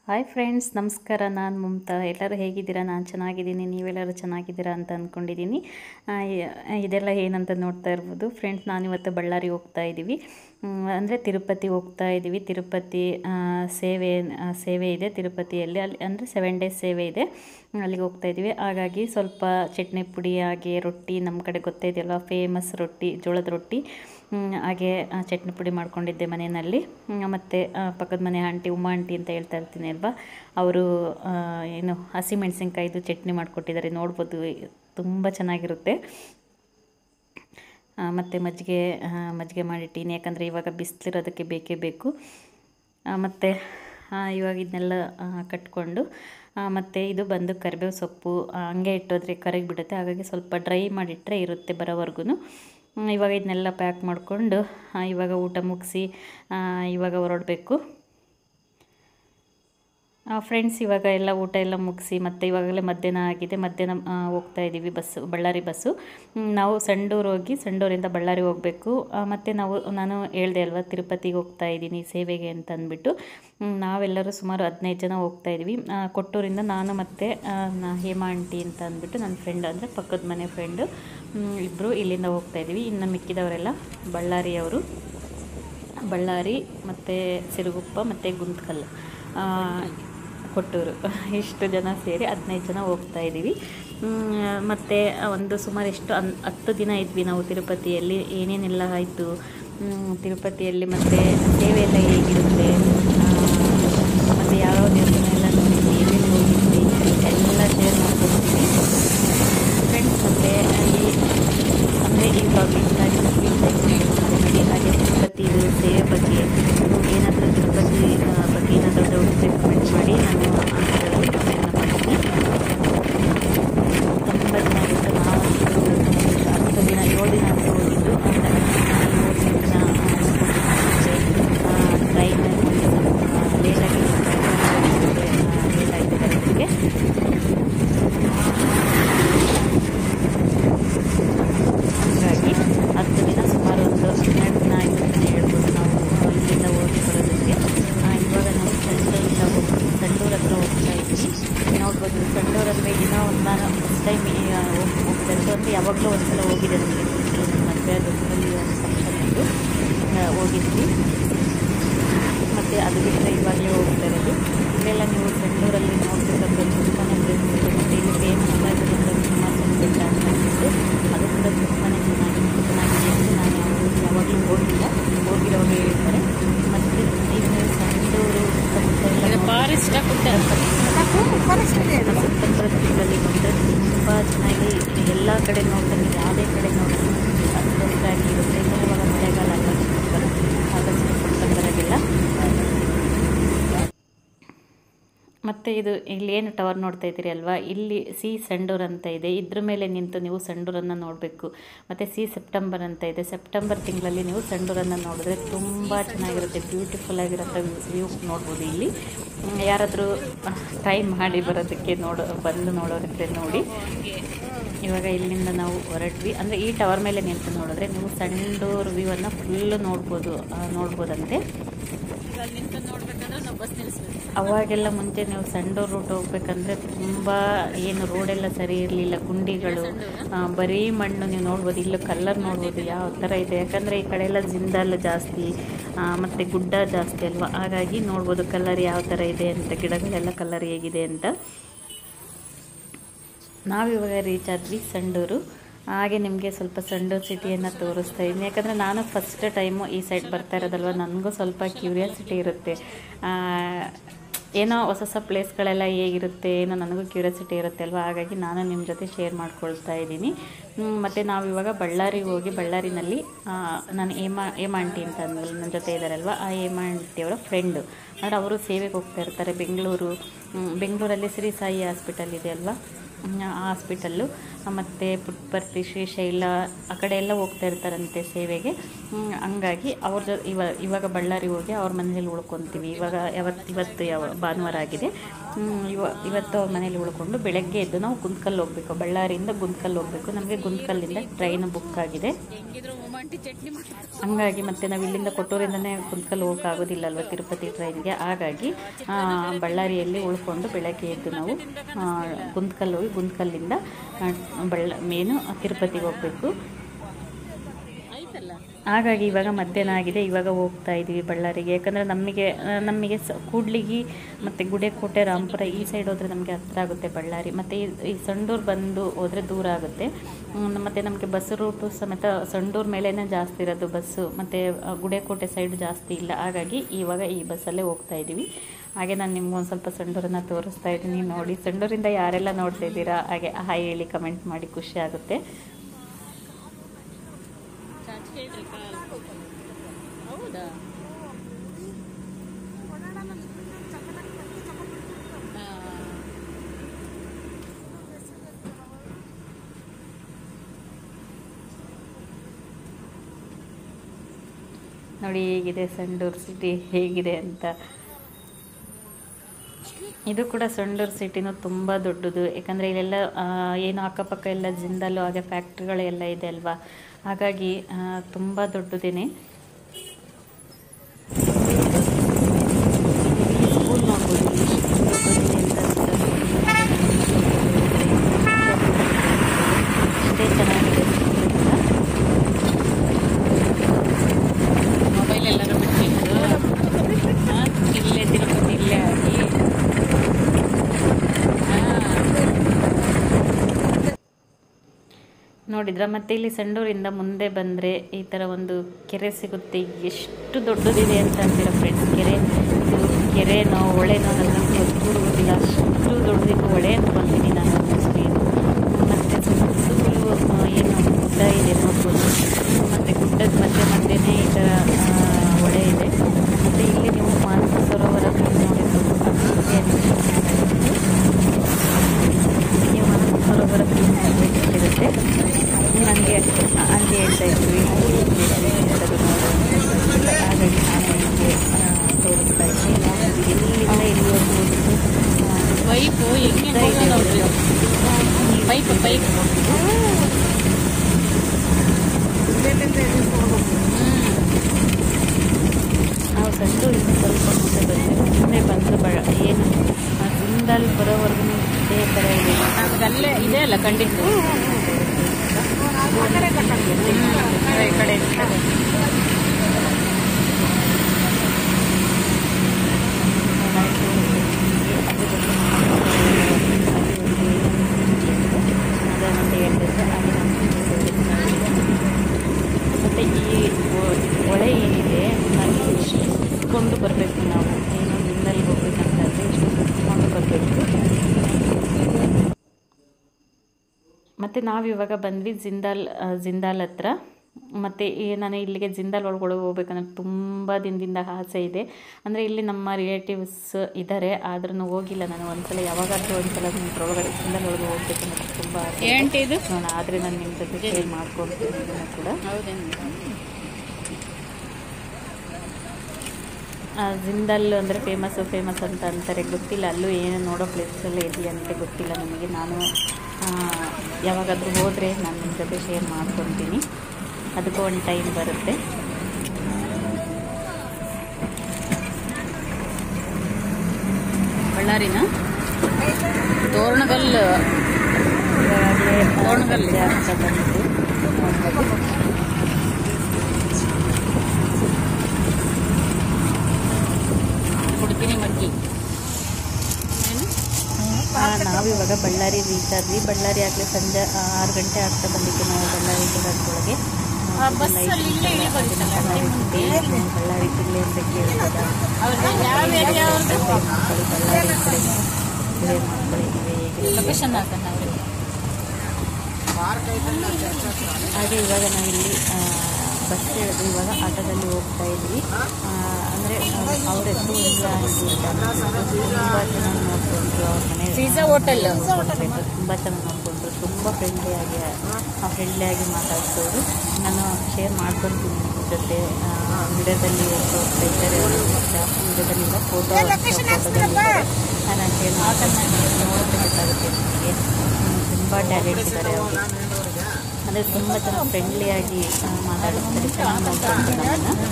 Hi friends ನಮಸ್ಕಾರ ನಾನು ಮಮತಾ ಎಲ್ಲರೂ ಹೇಗಿದ್ದೀರಾ ನಾನು ಚೆನ್ನಾಗಿದ್ದೀನಿ ನೀವೆಲ್ಲರೂ ಚೆನ್ನಾಗಿದ್ದೀರಾ ಅಂತ ಅಂದ್ಕೊಂಡಿದ್ದೀನಿ ಆ, ಯ- ಇದೆಲ್ಲ ಏನಂತ ನೋಡ್ತಾ ಇರ್ಬೋದು ಫ್ರೆಂಡ್ಸ್ ನಾನಿವತ್ತು ಬಳ್ಳಾರಿ ಹೋಗ್ತಾ ಇದ್ದೀವಿ ಅಂದರೆ ತಿರುಪತಿ ಹೋಗ್ತಾ ಇದ್ದೀವಿ ತಿರುಪತಿ ಆ, ಸೇವೆ ಆ, ಸೇವೆ ಇದೆ ತಿರುಪತಿಯಲ್ಲಿ ಅಲ್ಲಿ ಅಂದರೆ ಸೆವೆನ್ ಡೇಸ್ ಸೇವೆ ಇದೆ ಅಲ್ಲಿಗೆ ಹೋಗ್ತಾ ಇದ್ದೀವಿ ಹಾಗಾಗಿ ಸ್ವಲ್ಪ ಚಟ್ನಿ ಪುಡಿ ಹಾಗೆ ರೊಟ್ಟಿ ನಮ್ಮ ಕಡೆ ಗೊತ್ತೇ ಇದೆಯಲ್ವ ಫೇಮಸ್ ರೊಟ್ಟಿ ಜೋಳದ ರೊಟ್ಟಿ ಹ್ಮ್, ಹಾಗೆ ಆ, ಚಟ್ನಿ ಪುಡಿ ಮಾಡ್ಕೊಂಡಿದ್ದೆ ಮನೆಯಲ್ಲಿ ಮತ್ತು ಪಕ್ಕದ ಮನೆ ಆಂಟಿ ಉಮಾ ಆಂಟಿ ಅಂತ ಹೇಳ್ತಾ ಇರ್ತೀನಿ ಅಲ್ವಾ ಅವರು ಏನು ಹಸಿಮೆಣಸಿನ್ಕಾಯ್ದು ಚಟ್ನಿ ಮಾಡಿಕೊಟ್ಟಿದ್ದಾರೆ ನೋಡ್ಬೋದು ತುಂಬ ಚೆನ್ನಾಗಿರುತ್ತೆ ಮತ್ತು ಮಜ್ಜಿಗೆ ಆ, ಮಜ್ಜಿಗೆ ಮಾಡಿಟ್ಟೀನಿ ಯಾಕಂದರೆ ಇವಾಗ ಬಿಸಿಲಿರೋದಕ್ಕೆ ಬೇಕೇ ಬೇಕು ಮತ್ತು ಇವಾಗ ಇದನ್ನೆಲ್ಲ ಆ, ಕಟ್ಕೊಂಡು ಮತ್ತು ಇದು ಬಂದು ಕರಿಬೇವು ಸೊಪ್ಪು ಆ, ಹಂಗೆ ಇಟ್ಟೋದ್ರೆ ಕರಗಿ ಬಿಡುತ್ತೆ ಹಾಗಾಗಿ ಸ್ವಲ್ಪ ಡ್ರೈ ಮಾಡಿಟ್ಟರೆ ಇರುತ್ತೆ ಬರೋವರೆಗೂ ಇವಾಗ ಇದನ್ನೆಲ್ಲ ಪ್ಯಾಕ್ ಮಾಡಿಕೊಂಡು ಇವಾಗ ಊಟ ಮುಗಿಸಿ ಇವಾಗ ಹೊರಡಬೇಕು ಫ್ರೆಂಡ್ಸ್ ಇವಾಗ ಎಲ್ಲ ಊಟ ಎಲ್ಲ ಮುಗಿಸಿ ಮತ್ತು ಇವಾಗಲೇ ಮಧ್ಯಾಹ್ನ ಆಗಿದೆ ಮಧ್ಯಾಹ್ನ ಆ, ಹೋಗ್ತಾ ಇದ್ದೀವಿ ಬಸ್ಸು ಬಳ್ಳಾರಿ ಬಸ್ಸು ಹ್ಮ್, ನಾವು ಸಂಡೂರು ಹೋಗಿ ಸಂಡೂರಿಂದ ಬಳ್ಳಾರಿ ಹೋಗಬೇಕು ಮತ್ತು ನಾವು ನಾನು ಹೇಳ್ದೆ ಅಲ್ವಾ ತಿರುಪತಿಗೆ ಹೋಗ್ತಾ ಇದ್ದೀನಿ ಸೇವೆಗೆ ಅಂತ ಅಂದ್ಬಿಟ್ಟು ಹ್ಮ್, ನಾವೆಲ್ಲರೂ ಸುಮಾರು ಹದಿನೈದು ಜನ ಹೋಗ್ತಾ ಇದ್ವಿ ಆ, ಕೊಟ್ಟೂರಿಂದ ನಾನು ಮತ್ತು ಹೇಮಾ ಆಂಟಿ ಅಂತ ಅಂದ್ಬಿಟ್ಟು ನನ್ನ ಫ್ರೆಂಡ್ ಅಂದರೆ ಪಕ್ಕದ ಮನೆ ಫ್ರೆಂಡು ಇಬ್ಬರು ಇಲ್ಲಿಂದ ಹೋಗ್ತಾ ಇದ್ದೀವಿ ಇನ್ನು ಮಿಕ್ಕಿದವರೆಲ್ಲ ಬಳ್ಳಾರಿಯವರು ಬಳ್ಳಾರಿ ಮತ್ತು ಸಿರುಗುಪ್ಪ ಮತ್ತು ಗುಂತ್ಕಲ್ಲು ಆ, ಕೊಟ್ಟೂರು ಇಷ್ಟು ಜನ ಸೇರಿ ಹದಿನೈದು ಜನ ಹೋಗ್ತಾ ಇದ್ದೀವಿ ಮತ್ತು ಒಂದು ಸುಮಾರು ಎಷ್ಟು ಅನ್ ಹತ್ತು ದಿನ ಇದ್ವಿ ನಾವು ತಿರುಪತಿಯಲ್ಲಿ ಏನೇನೆಲ್ಲ ಆಯಿತು ತಿರುಪತಿಯಲ್ಲಿ ಮತ್ತು ಸೇವೆ ಎಲ್ಲ ಹೇಗಿರುತ್ತೆ ಮತ್ತು ಯಾವ್ಯಾವ ದೇವಸ್ಥಾನ ಎಲ್ಲ ನೋಡಿದ್ವಿ ಎಲ್ಲೆಲ್ಲಿ ಹೋಗಿದ್ವಿ ಎಲ್ಲ ಶೇರ್ ಮಾಡ್ಕೊಡ್ತೀವಿ ಫ್ರೆಂಡ್ಸ್ ಮತ್ತು ಈ ಅಂದರೆ ಈ ಬ್ಲಾಗ್ ಇಷ್ಟ ಆಗಿದ್ರೆ ಪ್ಲೀಸ್ ಲೈಕ್ ಮಾಡಿ ಹಾಗೆ ತಿರುಪತಿ ಸೇವೆ ಬಗ್ಗೆ ಏನಾದರೂ ತಿರುಪತಿ ಆ, ಬಗ್ಗೆ ಏನಾದರೂ ಡೌಟ್ ಇದ್ದರೆ ಕಮೆಂಟ್ ಮಾಡಿ ನಾನು ಆನ್ಸರ್ ಪ್ರಯತ್ನ ಮಾಡ್ತೀನಿ ತುಂಬ ಚೆನ್ನಾಗಿತ್ತು ನಾವು ಹತ್ತು ದಿನ ಏಳು ದಿನ ಅಂತ ಹೋಗಿದ್ದು ಅಂದರೆ ಏಳು ದಿನ ಟ್ರೈನಲ್ಲಿ ಲೇಟಾಗಿ ಲೇಟ್ ಆಯಿತು ಬರೋದಕ್ಕೆ ಹಾಗಾಗಿ ಹತ್ತು ದಿನ ಸುಮಾರು ಒಂದು ಹನ್ನೆರಡು ದಿನ ಆಯಿತು ಅಂತಲೇ ಹೇಳ್ಬೋದು ನಾವು ಇಲ್ಲಿಂದ ಹೋಗಿ ಬರೋದಕ್ಕೆ ಆ, ಇವಾಗ ನಾವು ಸಂಡೂರಿಂದ ಹೋಗಿ ಸಂಡೂರ ಹತ್ರ ಹೋಗ್ತಾ ಇದ್ದೀವಿ ನೋಡ್ಬೋದು ಸಂಡೂರು ಅಂದರೆ ಇನ್ನೂ ಒಂದು ನಾನು ಫಸ್ಟ್ ಟೈಮ್ ಹೋಗ್ತಾ ಇರೋದು ಅಂದರೆ ಯಾವಾಗಲೂ ಒಂದು ಸಲ ಹೋಗಿದೆ ನನಗೆ ಗೊತ್ತಿಲ್ಲ ನನ್ನ ಮದುವೆ ಆದದಲ್ಲಿ ಒಂದು ಫಂಕ್ಷನ್ ಇದ್ದು ಆ, ಹೋಗಿದ್ವಿ ಮತ್ತು ಅದು ಬಿಟ್ಟರೆ ಇವಾಗಲೇ ಹೋಗ್ತಾ ಇರೋದು ಇಲ್ಲೆಲ್ಲ ನೀವು ಬೆಂಗಳೂರಲ್ಲಿ ನೋಡಬೇಕಂದ್ರೆ ತುಂಬಾ ಪ್ಲೇಸ್ ಇದೆ ಮತ್ತು ಇಲ್ಲಿ ಫೇಮಸ್ ಆಗಿರೋದು ಹಿಮಾಚಲ ಬೆಟ್ಟ ಅಂತ ಅಂದ್ಬಿಟ್ಟು ಅದು ಕೂಡ ತುಂಬಾ ಚೆನ್ನಾಗಿ ಚೆನ್ನಾಗಿದೆ ಅಂತ ನಾನು ಯಾವಾಗಲೂ ಯಾವಾಗಲೂ ಹೋಗಿಲ್ಲ ಹೋಗಿರೋವಾಗ ಹೇಳ್ತಾರೆ ಮತ್ತು ಇನ್ನು ಸಂಡೂರು ಸುತ್ತಮುತ್ತ ಎಲ್ಲ ಫಾರೆಸ್ಟ್ ಸೆಪ್ಟೆಂಬರ್ ತಿಂಗಳಲ್ಲಿ ಬಂದರೆ ತುಂಬ ಚೆನ್ನಾಗಿ ಎಲ್ಲ ಕಡೆ ನೋಡ್ತಾರೆ ಯಾವುದೇ ಕಡೆ ನೋಡಿದ್ರು ಅಷ್ಟೊಂದಾಗಿ ಇರುತ್ತೆ ಯಾಕಂದರೆ ಇವಾಗ ಮಳೆಗಾಲ ಅಲ್ಲ ಸೆಪ್ಟೆಂಬರ್ ಆಗಸ್ಟ್ ಸೆಪ್ಟೆಂಬರಾಗೆಲ್ಲ ಮತ್ತು ಇದು ಇಲ್ಲಿ ಏನು ಟವರ್ ನೋಡ್ತಾ ಇದ್ದೀರಿ ಅಲ್ವಾ ಇಲ್ಲಿ ಸಿ ಸಂಡೂರ್ ಅಂತ ಇದೆ ಇದ್ರ ಮೇಲೆ ನಿಂತು ನೀವು ಸಂಡೂರನ್ನು ನೋಡಬೇಕು ಮತ್ತು ಸಿ ಸೆಪ್ಟೆಂಬರ್ ಅಂತ ಇದೆ ಸೆಪ್ಟೆಂಬರ್ ತಿಂಗಳಲ್ಲಿ ನೀವು ಸಂಡೂರನ್ನು ನೋಡಿದ್ರೆ ತುಂಬ ಚೆನ್ನಾಗಿರುತ್ತೆ ಬ್ಯೂಟಿಫುಲ್ ಆಗಿರೋಂಥ ವ್ಯೂ ನೋಡ್ಬೋದು ಇಲ್ಲಿ ಹ್ಮ್, ಯಾರಾದರೂ ಟ್ರೈ ಮಾಡಿ ಬರೋದಕ್ಕೆ ನೋಡೋ ಬಂದು ನೋಡೋರಿದ್ರೆ ನೋಡಿ ಇವಾಗ ಇಲ್ಲಿಂದ ನಾವು ಹೊರಟ್ವಿ ಅಂದರೆ ಈ ಟವರ್ ಮೇಲೆ ನಿಂತು ನೋಡಿದ್ರೆ ನೀವು ಸಂಡೂರು ವ್ಯೂವನ್ನು ಫುಲ್ಲು ನೋಡ್ಬೋದು ಆ, ನೋಡ್ಬೋದಂತೆ ನಿಂತು ನೋಡ್ಬೇಕಂದ್ರೆ ನಾವು ಬಸ್ ನಿಲ್ಲಿಸ್ಬೇಕು ಅವಾಗೆಲ್ಲ ಮುಂಚೆ ನೀವು ಸಂಡೂರು ರೂಟ್ ಹೋಗ್ಬೇಕಂದ್ರೆ ತುಂಬ ಏನು ರೋಡೆಲ್ಲ ಸರಿ ಇರಲಿಲ್ಲ ಗುಂಡಿಗಳು ಆ, ಬರೀ ಮಣ್ಣು ನೀವು ನೋಡ್ಬೋದು ಇಲ್ಲೂ ಕಲ್ಲರ್ ನೋಡ್ಬೋದು ಯಾವ ಥರ ಇದೆ ಯಾಕಂದರೆ ಈ ಕಡೆ ಎಲ್ಲ ಜಿಂದಾಲ್ ಜಾಸ್ತಿ ಆ, ಮತ್ತು ಗುಡ್ಡ ಜಾಸ್ತಿ ಅಲ್ವಾ ಹಾಗಾಗಿ ನೋಡ್ಬೋದು ಕಲರ್ ಯಾವ ಥರ ಇದೆ ಅಂತ ಗಿಡಗಳೆಲ್ಲ ಕಲರ್ ಹೇಗಿದೆ ಅಂತ ನಾವಿವಾಗ ರೀಚ್ ಆದ್ವಿ ಸಂಡೂರು ಹಾಗೆ ನಿಮಗೆ ಸ್ವಲ್ಪ ಸಂಡೂರು ಸಿಟಿಯನ್ನು ತೋರಿಸ್ತಾ ಇದ್ದೀನಿ ಯಾಕಂದರೆ ನಾನು ಫಸ್ಟ್ ಟೈಮು ಈ ಸೈಡ್ ಬರ್ತಾ ಇರೋದಲ್ವ ನನಗೂ ಸ್ವಲ್ಪ ಕ್ಯೂರಿಯಾಸಿಟಿ ಇರುತ್ತೆ ಆ, ಏನೋ ಹೊಸ ಹೊಸ ಪ್ಲೇಸ್ಗಳೆಲ್ಲ ಹೇಗಿರುತ್ತೆ ಏನೋ ನನಗೂ ಕ್ಯೂರಿಯಾಸಿಟಿ ಇರುತ್ತೆ ಅಲ್ವಾ ಹಾಗಾಗಿ ನಾನು ನಿಮ್ಮ ಜೊತೆ ಶೇರ್ ಮಾಡ್ಕೊಳ್ತಾ ಇದ್ದೀನಿ ಮತ್ತು ನಾವು ಇವಾಗ ಬಳ್ಳಾರಿಗೆ ಹೋಗಿ ಬಳ್ಳಾರಿನಲ್ಲಿ ಆ, ನಾನು ಏಮಾ ಏಮಾ ಆಂಟಿ ಅಂತ ಅಂದ್ವಲ್ಲ ನನ್ನ ಜೊತೆ ಇದ್ದಾರಲ್ವ ಆ ಏಮಾ ಆಂಟಿಯವರ ಫ್ರೆಂಡು ಅಂದರೆ ಅವರು ಸೇವೆಗೆ ಹೋಗ್ತಾ ಇರ್ತಾರೆ ಬೆಂಗಳೂರು ಹ್ಮ್, ಬೆಂಗಳೂರಲ್ಲಿ ಶ್ರೀ ಸಾಯಿ ಹಾಸ್ಪಿಟಲ್ ಇದೆ ಅಲ್ವಾ ಹ್ಮ್, ಆ ಹಾಸ್ಪಿಟಲ್ಲು ಮತ್ತು ಪುಟ್ಪರ್ತಿ ಶ್ರೀಶೈಲ ಆ ಕಡೆ ಎಲ್ಲ ಹೋಗ್ತಾ ಇರ್ತಾರಂತೆ ಸೇವೆಗೆ ಹ್ಮ್, ಹಂಗಾಗಿ ಅವ್ರ ಜೊ ಇವ ಇವಾಗ ಬಳ್ಳಾರಿ ಹೋಗಿ ಅವ್ರ ಮನೇಲಿ ಉಳ್ಕೊತೀವಿ ಇವಾಗ ಯಾವತ್ತು ಇವತ್ತು ಯಾವ ಭಾನುವಾರ ಆಗಿದೆ ಹ್ಮ್, ಇವ ಇವತ್ತು ಅವ್ರ ಮನೇಲಿ ಉಳ್ಕೊಂಡು ಬೆಳಗ್ಗೆ ಎದ್ದು ನಾವು ಗುಂತ್ಕಲ್ ಹೋಗಬೇಕು ಬಳ್ಳಾರಿಯಿಂದ ಗುಂತ್ಕಲ್ ಹೋಗಬೇಕು ನಮಗೆ ಗುಂತ್ಕಲ್ಲಿಂದ ಟ್ರೈನ್ ಬುಕ್ ಆಗಿದೆ ಹೆಂಗಿದ್ರು ಉಮಾಂಟಿ ಚಟ್ನಿ ಮಾಡ್ತಾರೆ ಹಂಗಾಗಿ ಮತ್ತೆ ನಾವು ಇಲ್ಲಿಂದ ಕೊಟ್ಟೂರಿಂದನೇ ಕುಂತ್ಕಲ್ ಹೋಗೋಕ್ಕಾಗೋದಿಲ್ಲ ಅಲ್ವ ತಿರುಪತಿ ಟ್ರೈನ್ಗೆ ಹಾಗಾಗಿ ಆ, ಬಳ್ಳಾರಿಯಲ್ಲಿ ಉಳ್ಕೊಂಡು ಬೆಳಗ್ಗೆ ಎದ್ದು ನಾವು ಆ, ಗುಂತ್ಕಲ್ ಹೋಗಿ ಗುಂತ್ಕಲ್ಲಿಂದ ಆ, ಬಳ್ಳ ಮೇನು ತಿರುಪತಿಗೆ ಹೋಗಬೇಕು ಆಯ್ತಲ್ಲ ಹಾಗಾಗಿ ಇವಾಗ ಮಧ್ಯಾಹ್ನ ಆಗಿದೆ ಇವಾಗ ಹೋಗ್ತಾ ಇದ್ದೀವಿ ಬಳ್ಳಾರಿಗೆ ಯಾಕಂದರೆ ನಮಗೆ ಆ, ನಮಗೆ ಸ ಕೂಡ್ಲಿಗಿ ಮತ್ತು ಗುಡೇಕೋಟೆ ರಾಮಪುರ ಈ ಸೈಡ್ ಹೋದರೆ ನಮಗೆ ಹತ್ರ ಆಗುತ್ತೆ ಬಳ್ಳಾರಿ ಮತ್ತು ಈ ಈ ಸಂಡೂರು ಬಂದು ಹೋದರೆ ದೂರ ಆಗುತ್ತೆ ಹ್ಮ್, ಮತ್ತು ನಮಗೆ ಬಸ್ ರೂಟು ಸಮೇತ ಸಂಡೂರು ಮೇಲೇ ಜಾಸ್ತಿ ಇರೋದು ಬಸ್ಸು ಮತ್ತು ಗುಡೇಕೋಟೆ ಸೈಡ್ ಜಾಸ್ತಿ ಇಲ್ಲ ಹಾಗಾಗಿ ಇವಾಗ ಈ ಬಸ್ಸಲ್ಲೇ ಹೋಗ್ತಾ ಇದ್ದೀವಿ ಹಾಗೆ ನಾನು ನಿಮ್ಗೆ ಒಂದು ಸ್ವಲ್ಪ ಸಂಡೂರನ್ನು ತೋರಿಸ್ತಾ ಇದ್ದೀನಿ ನೋಡಿ ಸಂಡೂರಿಂದ ಯಾರೆಲ್ಲ ನೋಡ್ತಾ ಇದ್ದೀರಾ ಹಾಗೆ ಹಾಯ್ ಹೇಳಿ ಕಮೆಂಟ್ ಮಾಡಿ ಖುಷಿ ಆಗುತ್ತೆ ಚಾಚಿಕೆ ಇಡ್ರಿ ಕಾಲು ಹೌದಾ ಆ, ನೋಡಿ ಹೇಗಿದೆ ಸಂಡೂರು ಸಿಟಿ ಹೇಗಿದೆ ಅಂತ ಇದು ಕೂಡ ಸಂಡೂರು ಸಿಟಿನೂ ತುಂಬ ದೊಡ್ಡದು ಯಾಕಂದರೆ ಇಲ್ಲೆಲ್ಲ ಆ, ಏನು ಅಕ್ಕಪಕ್ಕ ಎಲ್ಲ ಜಿಂದಲು ಹಾಗೆ ಫ್ಯಾಕ್ಟ್ರಿಗಳೆಲ್ಲ ಇದೆ ಅಲ್ವಾ ಹಾಗಾಗಿ ತುಂಬ ದೊಡ್ಡದೇನೆ ಸ್ಕೂಲ್ ನೋಡ್ಬೋದು ಇಲ್ಲಿ ಎಷ್ಟು ದೊಡ್ಡದಿದೆ ಅಂತ ಅಷ್ಟೇ ಚೆನ್ನಾಗಿದೆ ಮೊಬೈಲ್ ಎಲ್ಲರೂ ಬಿಟ್ಟಿದ್ದು ಆ, ಇಲ್ಲೇ ತಿರುಪತಿ ಇಲ್ಲೇ ಆಗಿ ನೋಡಿದ್ರ ಮತ್ತೆ ಇಲ್ಲಿ ಸಂಡೂರಿಂದ ಮುಂದೆ ಬಂದರೆ ಈ ಥರ ಒಂದು ಕೆರೆ ಸಿಗುತ್ತೆ ಎಷ್ಟು ದೊಡ್ಡದಿದೆ ಅಂತ ಅಂತೀರ ಫ್ರೆಂಡ್ಸ್ ಕೆರೆ ಇದು ಕೆರೆನೋ ಹೊಳೆನೋ ನನಗೆ ಎದ್ದು ಗೊತ್ತಿಲ್ಲ ಅಷ್ಟು ದೊಡ್ಡದಿತ್ತು ಹೊಳೆ ಅಂದ್ಕೊಳ್ತೀನಿ ನಾನು ಮೋಸ್ಟ್ಲಿ ಮತ್ತು ಸುತ್ತಲೂ ಆ, ಏನು ಗುಡ್ಡ ಇದೆ ನೋಡ್ಬೋದು ಮತ್ತು ಗುಡ್ಡದ ಮಧ್ಯೆ ಮಧ್ಯೆನೇ ಈ ಥರ ಆ, ಹೊಳೆ ಇದೆ ಮತ್ತು ಇಲ್ಲಿ ನೀವು ಮಾನಸ ಸರೋವರ ನೋಡಿರ್ಬೋದು ನೀವು ಮಾನಸ ಸರೋವರ ಇರುತ್ತೆ ನನಗೆ ಹಂಗೆ ಹೇಳ್ತಾ ಇದ್ವಿ ಅದು ನೋಡೋದು ಹಾಗಾಗಿ ನಾನು ನಿಮಗೆ ತೋರಿಸ್ತಾ ಇದ್ದೀನಿ ನೋಡಿ ಎಲ್ಲಿಂದ ಎಲ್ಲಿವರೆಗೂ ಪೈಪು ಹೆಂಗೆ ಹೋಗೋ ನೋಡ್ರಿ ಪೈಪ್ ಪೈಪ್ ನಾವು ಸಂಡೂರಿಂದ ಸ್ವಲ್ಪ ಮುಂದೆ ಬಂದೆವು ಮುಂದೆ ಬಂದು ಬಳ ಏನು ಜಿಂದಾಲ್ ಬರೋವರೆಗೂ ಇದೇ ಥರ ಇದೆ ನಮ್ಗೆ ಅಲ್ಲೇ ಇದೆ ಅಲ್ಲ ಖಂಡಿತ ಈ ಕಡೆ ಈ ಕಡೆ ಮತ್ತು ಈ ಹೊ- ಹೊಳೆ ಏನಿದೆ ಅಲ್ಲಿ ಸುತ್ಕೊಂಡು ಬರಬೇಕು ನಾವು ಏನೋ ದಿನದಲ್ಲಿ ಹೋಗ್ಬೇಕಂತಂದರೆ ಇಷ್ಟು ಸುತ್ಕೊಂಡು ಬರಬೇಕು ಮತ್ತು ನಾವಿವಾಗ ಬಂದ್ವಿ ಜಿಂದಾಲ್ ಆ, ಜಿಂದಾಲ್ ಹತ್ರ ಮತ್ತು ಈ ನಾನು ಇಲ್ಲಿಗೆ ಜಿಂದಾಲ್ ಒಳಗಡೆ ಹೋಗ್ಬೇಕಂದ್ರೆ ತುಂಬ ದಿನದಿಂದ ಆಸೆ ಇದೆ ಅಂದರೆ ಇಲ್ಲಿ ನಮ್ಮ ರಿಲೇಟಿವ್ಸ್ ಇದ್ದಾರೆ ಆದ್ರೂ ಹೋಗಿಲ್ಲ ನಾನು ಒಂದ್ಸಲ ಯಾವಾಗಾದ್ರೂ ಒಂದ್ಸಲ ಒಳಗಡೆ ಜಿಂದಾಲ್ ಒಳಗೆ ಹೋಗ್ಬೇಕನ್ನೋದು ತುಂಬ ಆಸೆ ಇದೆ. ఏంటి ఇది ನೋಡೋಣ ಆದರೆ ನಾನು ನಿಮ್ಮ ಜೊತೆ ಶೇರ್ ಮಾಡ್ಕೊಳ್ತೀನಿ ಇದನ್ನು ಕೂಡ ಹೌದೇನು ಆ, ಜಿಂದಾಲ್ ಅಂದರೆ ಫೇಮಸ್ಸು ಫೇಮಸ್ ಅಂತ ಅಂತಾರೆ ಗೊತ್ತಿಲ್ಲ ಅಲ್ಲೂ ಏನು ನೋಡೋ ಪ್ಲೇಸ್ ಎಲ್ಲ ಇದೆಯಂತೆ ಗೊತ್ತಿಲ್ಲ ನನಗೆ ನಾನು ಆ, ಯಾವಾಗಾದರೂ ಹೋದರೆ ನಾನು ನಿಮ್ಮ ಜೊತೆ ಶೇರ್ ಮಾಡ್ಕೊತೀನಿ ಅದಕ್ಕೂ ಒಂದು ಟೈಮ್ ಬರುತ್ತೆ ಬಳ್ಳಾರಿನ ತೋರಣಗಲ್ಲು ಇವಾಗಲೇ ತೋರಣಗಲ್ಲು. ಆಗ್ತಾ ಬಂತು ಕುಡ್ತೀನಿ ಮಗ್ಗಿ ಆ, ನಾವಿವಾಗ ಬಳ್ಳಾರಿ ರೀಚ್ ಆದ್ವಿ ಬಳ್ಳಾರಿ ಆಗಲೇ ಸಂಜೆ ಆ, ಆರು ಗಂಟೆ ಆಗ್ತಾ ಬಂದಿತ್ತು ನಾವು ಬಳ್ಳಾರಿ ಜಿಲ್ಲೆಯೊಳಗೆ ಆ ಬಸ್ಸಲ್ಲಿ ಇಲ್ಲೇ ಇಳಿಬೋದಿತ್ತಲ್ಲ, ಬಳ್ಳಾರಿ ಜಿಲ್ಲೆ ಬಳ್ಳಾರಿ ಜಿಲ್ಲೆ ಅಂತ ಕೇಳ್ಬೋದಾ ಅವ್ರದ್ದು ಯಾವ ಏರಿಯಾ ಅವ್ರದ್ದು ಮಾಡ್ಕೊಳ್ಳಿ ಬಳ್ಳಾರಿ ಕಡೆ ಇದೇ ಮಾಡ್ಕೊಳ್ಳಿ ನೀವೇ ಹೇಗೆ ಲೊಕೇಶನ್ ಹಾಕೋಣ ಅವ್ರಿಗೆ ಹಾಗೆ ಇವಾಗ ನಾವಿಲ್ಲಿ ಆ, ಬಸ್ ಹಿಡಿದು ಇವಾಗ ಆಟೋದಲ್ಲಿ ಹೋಗ್ತಾ ಇದ್ವಿ ಅಂದರೆ ಅವ್ರ ಹೆಸರು ಇಂದ್ರ ಅಂತ ತುಂಬ ಚೆನ್ನಾಗಿ ನೋಡ್ಕೊಂಡ್ರು ಅವ್ರ ಮನೆ Pizza hotel. ತುಂಬ ಚೆನ್ನಾಗಿ ನೋಡ್ಕೊಂಡ್ರು ತುಂಬ ತುಂಬ ಫ್ರೆಂಡ್ಲಿಯಾಗಿ ಫ್ರೆಂಡ್ಲಿಯಾಗಿ ಮಾತಾಡ್ಸೋರು ನಾನು ಶೇರ್ ಮಾಡ್ಕೊತೀನಿ ನಿಮ್ಮ ಜೊತೆ ವಿಡಿಯೋದಲ್ಲಿ ತೋರಿಸ್ತಾ ಇದ್ದಾರೆ ಅವರು ವಿಡಿಯೋದಲ್ಲಿ ಇಲ್ಲ ಫೋಟೋ ಫೋಟೋದಲ್ಲಿ ನಾನು ಶೇರ್ ಮಾಡ್ತೀನಿ ನೋಡೋಕ್ಕೆ ಗೊತ್ತಾಗುತ್ತೆ ನಿಮಗೆ ತುಂಬ ಟ್ಯಾಲೆಂಟ್ ಇದ್ದಾರೆ ಅವರು ಅಂದರೆ ತುಂಬ ಚೆನ್ನಾಗಿ ಫ್ರೆಂಡ್ಲಿಯಾಗಿ ಮಾತಾಡಿಸ್ತಾರೆ ಚೆನ್ನಾಗಿ ನೋಡ್ಕೊಂಡು ನಮ್ಮನ್ನು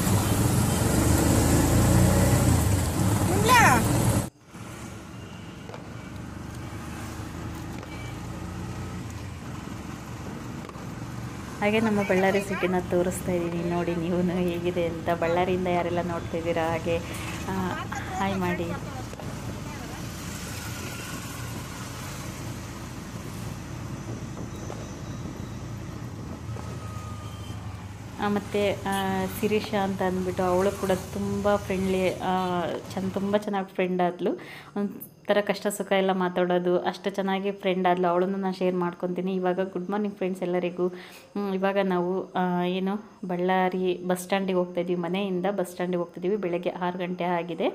ಹಾಗೆ ನಮ್ಮ ಬಳ್ಳಾರಿ ಸಿಟಿನ ತೋರಿಸ್ತಾ ಇದ್ದೀನಿ ನೋಡಿ ನೀವು ಹೇಗಿದೆ ಅಂತ ಬಳ್ಳಾರಿಯಿಂದ ಯಾರೆಲ್ಲ ನೋಡ್ತಾ ಇದ್ದೀರಾ ಹಾಗೆ ಹಾಯ್ ಮಾಡಿ ಮತ್ತು ಸಿರೀಶಾ ಅಂತ ಅಂದ್ಬಿಟ್ಟು ಅವಳು ಕೂಡ ತುಂಬ ಫ್ರೆಂಡ್ಲಿ ಚೆನ್ನ ತುಂಬ ಚೆನ್ನಾಗಿ ಫ್ರೆಂಡ್ ಆದಳು ಒಂಥರ ಕಷ್ಟ ಸುಖ ಎಲ್ಲ ಮಾತಾಡೋದು ಅಷ್ಟು ಚೆನ್ನಾಗಿ ಫ್ರೆಂಡ್ ಆದಳು ಅವಳನ್ನು ನಾನು ಶೇರ್ ಮಾಡ್ಕೊತೀನಿ ಇವಾಗ ಗುಡ್ ಮಾರ್ನಿಂಗ್ ಫ್ರೆಂಡ್ಸ್ ಎಲ್ಲರಿಗೂ ಹ್ಮ್, ಇವಾಗ ನಾವು ಆ, ಏನು ಬಳ್ಳಾರಿ ಬಸ್ ಸ್ಟ್ಯಾಂಡಿಗೆ ಹೋಗ್ತಾಯಿದ್ವಿ ಮನೆಯಿಂದ ಬಸ್ ಸ್ಟ್ಯಾಂಡಿಗೆ ಹೋಗ್ತಿದ್ದೀವಿ ಬೆಳಗ್ಗೆ ಆರು ಗಂಟೆ ಆಗಿದೆ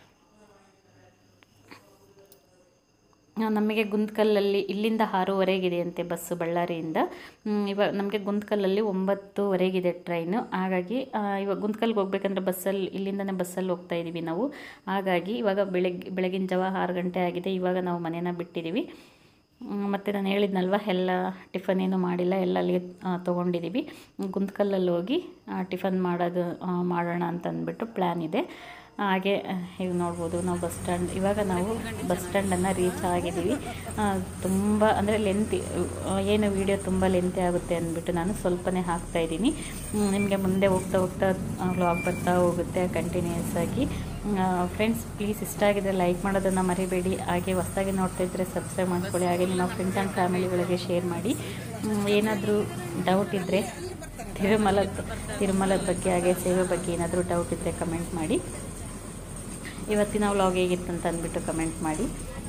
ಆ, ನಮಗೆ ಗುಂತ್ಕಲ್ಲಲ್ಲಿ ಇಲ್ಲಿಂದ ಆರೂವರೆಗಿದೆ ಅಂತೆ ಬಸ್ಸು ಬಳ್ಳಾರಿಯಿಂದ ಇವಾಗ ನಮಗೆ ಗುಂತ್ಕಲ್ಲಲ್ಲಿ ಒಂಬತ್ತುವರೆಗಿದೆ ಟ್ರೈನು ಹಾಗಾಗಿ ಆ, ಇವಾಗ ಗುಂತ್ಕಲ್ಗೆ ಹೋಗ್ಬೇಕಂದ್ರೆ ಬಸ್ಸಲ್ಲಿ ಇಲ್ಲಿಂದನೇ ಬಸ್ಸಲ್ಲಿ ಹೋಗ್ತಾ ಇದ್ದೀವಿ ನಾವು ಹಾಗಾಗಿ ಇವಾಗ ಬೆಳಗ್ಗೆ ಬೆಳಗಿನ ಜಾವ ಆರು ಗಂಟೆ ಆಗಿದೆ ಇವಾಗ ನಾವು ಮನೇನ ಬಿಟ್ಟಿದ್ದೀವಿ ಮತ್ತು ನಾನು ಹೇಳಿದ್ನಲ್ವ ಎಲ್ಲ ಟಿಫನ್ ಏನು ಮಾಡಿಲ್ಲ ಎಲ್ಲ ಅಲ್ಲಿ ತೊಗೊಂಡಿದ್ದೀವಿ ಗುಂತ್ಕಲ್ಲಲ್ಲಿ ಹೋಗಿ ಆ, ಟಿಫನ್ ಮಾಡೋದು ಆ, ಮಾಡೋಣ ಅಂತ ಅಂದ್ಬಿಟ್ಟು ಪ್ಲ್ಯಾನ್ ಇದೆ ಹಾಗೆ ಈಗ ನೋಡ್ಬೋದು ನಾವು ಬಸ್ ಸ್ಟ್ಯಾಂಡ್ ಇವಾಗ ನಾವು ಬಸ್ ಸ್ಟ್ಯಾಂಡನ್ನು ರೀಚ್ ಆಗಿದ್ದೀವಿ ಆ, ತುಂಬ ಅಂದರೆ ಲೆಂತಿ ಏನು ವೀಡಿಯೋ ತುಂಬ ಲೆಂತಿ ಆಗುತ್ತೆ ಅಂದ್ಬಿಟ್ಟು ನಾನು ಸ್ವಲ್ಪನೇ ಹಾಕ್ತಾ ಇದ್ದೀನಿ ನಿಮಗೆ ಮುಂದೆ ಹೋಗ್ತಾ ಹೋಗ್ತಾ ವ್ಲಾಗ್ ಬರ್ತಾ ಹೋಗುತ್ತೆ ಕಂಟಿನ್ಯೂಸ್ ಆಗಿ ಫ್ರೆಂಡ್ಸ್ ಪ್ಲೀಸ್ ಇಷ್ಟ ಆಗಿದ್ರೆ ಲೈಕ್ ಮಾಡೋದನ್ನು ಮರಿಬೇಡಿ ಹಾಗೆ ಹೊಸದಾಗಿ ನೋಡ್ತಾ ಇದ್ದರೆ ಸಬ್ಸ್ಕ್ರೈಬ್ ಮಾಡ್ಕೊಳ್ಳಿ ಹಾಗೆ ನಿಮ್ಮ ಫ್ರೆಂಡ್ಸ್ ಆ್ಯಂಡ್ ಫ್ಯಾಮಿಲಿಗಳಿಗೆ ಶೇರ್ ಮಾಡಿ ಏನಾದರೂ ಡೌಟ್ ಇದ್ದರೆ ತಿರುಮಲದ ತಿರುಮಲದ ಬಗ್ಗೆ ಹಾಗೆ ಸೇವೆ ಬಗ್ಗೆ ಏನಾದರೂ ಡೌಟ್ ಇದ್ದರೆ ಕಮೆಂಟ್ ಮಾಡಿ ಇವತ್ತಿನ ವ್ಲಾಗ್ ಹೇಗಿತ್ತು ಅಂತ ಅಂದ್ಬಿಟ್ಟು ಕಮೆಂಟ್ ಮಾಡಿ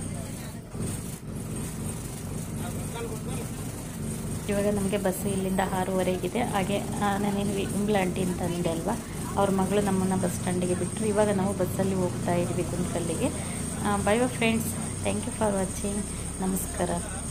ಇವಾಗ ನಮಗೆ ಬಸ್ ಇಲ್ಲಿಂದ ಆರೂವರೆಗಿದೆ ಹಾಗೆ ಆ, ನಾನೇನು ವಿಮ್ಲ ಆಂಟಿ ಅಂತ ಅಂದೆ ಅಲ್ವಾ ಅವ್ರ ಮಗಳು ನಮ್ಮನ್ನು ಬಸ್ ಸ್ಟ್ಯಾಂಡಿಗೆ ಬಿಟ್ಟರು ಇವಾಗ ನಾವು ಬಸ್ಸಲ್ಲಿ ಹೋಗ್ತಾ ಇದ್ವಿ ಕುಂತ್ಕಲ್ಲಿಗೆ bye bye friends thank you for watching ನಮಸ್ಕಾರ